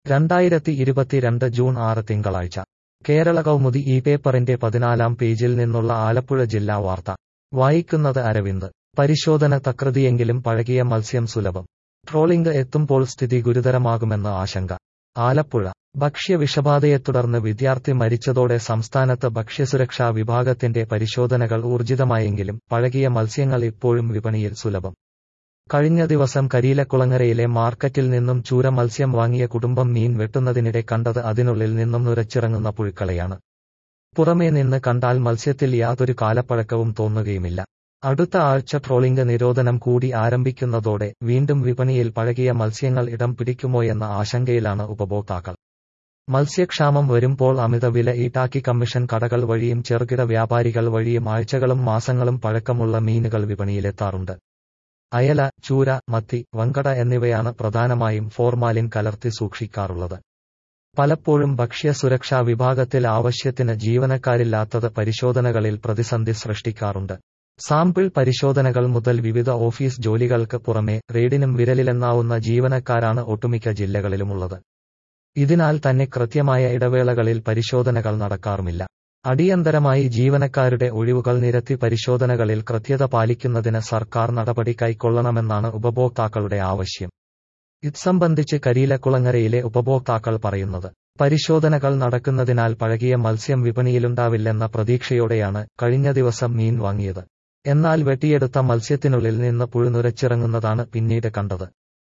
രണ്ടായിരത്തി ഇരുപത്തിരണ്ട് ജൂൺ ആറ് തിങ്കളാഴ്ച കേരള കൗമുദി ഈ പേപ്പറിന്റെ പതിനാലാം പേജിൽ നിന്നുള്ള ആലപ്പുഴ ജില്ലാ വാർത്ത വായിക്കുന്നത് അരവിന്ദ് പരിശോധന തകൃതിയെങ്കിലും പഴകിയ മത്സ്യം സുലഭം ട്രോളിംഗ് എത്തുമ്പോൾ സ്ഥിതി ഗുരുതരമാകുമെന്ന് ആശങ്ക ആലപ്പുഴ ഭക്ഷ്യ വിഷബാധയെ തുടർന്ന് വിദ്യാർത്ഥി മരിച്ചതോടെ സംസ്ഥാനത്ത് ഭക്ഷ്യസുരക്ഷാ വിഭാഗത്തിന്റെ പരിശോധനകൾ ഊർജിതമായെങ്കിലും പഴകിയ മത്സ്യങ്ങൾ ഇപ്പോഴും വിപണിയിൽ സുലഭം കഴിഞ്ഞ ദിവസം കരിയിലക്കുളങ്ങരയിലെ മാർക്കറ്റിൽ നിന്നും ചൂര മത്സ്യം വാങ്ങിയ കുടുംബം മീൻ വെട്ടുന്നതിനിടെ കണ്ടത് അതിനുള്ളിൽ നിന്നും നുരച്ചിറങ്ങുന്ന പുഴുക്കളെയാണ് പുറമേ നിന്ന് കണ്ടാൽ മത്സ്യത്തിൽ യാതൊരു കാലപ്പഴക്കവും തോന്നുകയുമില്ല അടുത്ത ആഴ്ച ട്രോളിംഗ് നിരോധനം കൂടി ആരംഭിക്കുന്നതോടെ വീണ്ടും വിപണിയിൽ പഴകിയ മത്സ്യങ്ങൾ ഇടം പിടിക്കുമോയെന്ന ആശങ്കയിലാണ് ഉപഭോക്താക്കൾ മത്സ്യക്ഷാമം വരുമ്പോൾ അമിത വില ഈടാക്കി കമ്മീഷൻ കടകൾ വഴിയും ചെറുകിട വ്യാപാരികൾ വഴിയും ആഴ്ചകളും മാസങ്ങളും പഴക്കമുള്ള മീനുകൾ വിപണിയിലെത്താറുണ്ട് അയല ചൂര മത്തി വങ്കട എന്നിവയാണ് പ്രധാനമായും ഫോർമാലിൻ കലർത്തി സൂക്ഷിക്കാറുള്ളത് പലപ്പോഴും ഭക്ഷ്യ സുരക്ഷാ വിഭാഗത്തിൽ ആവശ്യത്തിന് ജീവനക്കാരില്ലാത്തത് പരിശോധനകളിൽ പ്രതിസന്ധി സൃഷ്ടിക്കാറുണ്ട് സാമ്പിൾ പരിശോധനകൾ മുതൽ വിവിധ ഓഫീസ് ജോലികൾക്ക് പുറമെ റെയ്ഡിനും വിരലിലെണ്ണാവുന്ന ജീവനക്കാരാണ് ഒട്ടുമിക്ക ജില്ലകളിലുമുള്ളത് ഇതിനാൽ തന്നെ കൃത്യമായ ഇടവേളകളിൽ പരിശോധനകൾ നടക്കാറുമില്ല അടിയന്തരമായി ജീവനക്കാരുടെ ഒഴിവുകൾ നിരത്തി പരിശോധനകളിൽ കൃത്യത പാലിക്കുന്നതിന് സർക്കാർ നടപടി കൈക്കൊള്ളണമെന്നാണ് ഉപഭോക്താക്കളുടെ ആവശ്യം ഇത് സംബന്ധിച്ച് കരിയിലക്കുളങ്ങരയിലെ ഉപഭോക്താക്കൾ പറയുന്നത് പരിശോധനകൾ നടക്കുന്നതിനാൽ പഴകിയ മത്സ്യം വിപണിയിലുണ്ടാവില്ലെന്ന പ്രതീക്ഷയോടെയാണ് കഴിഞ്ഞ ദിവസം മീൻ വാങ്ങിയത് എന്നാൽ വെട്ടിയെടുത്ത മത്സ്യത്തിനുള്ളിൽ നിന്ന് പുഴുനുരച്ചിറങ്ങുന്നതാണ് പിന്നീട് കണ്ടത്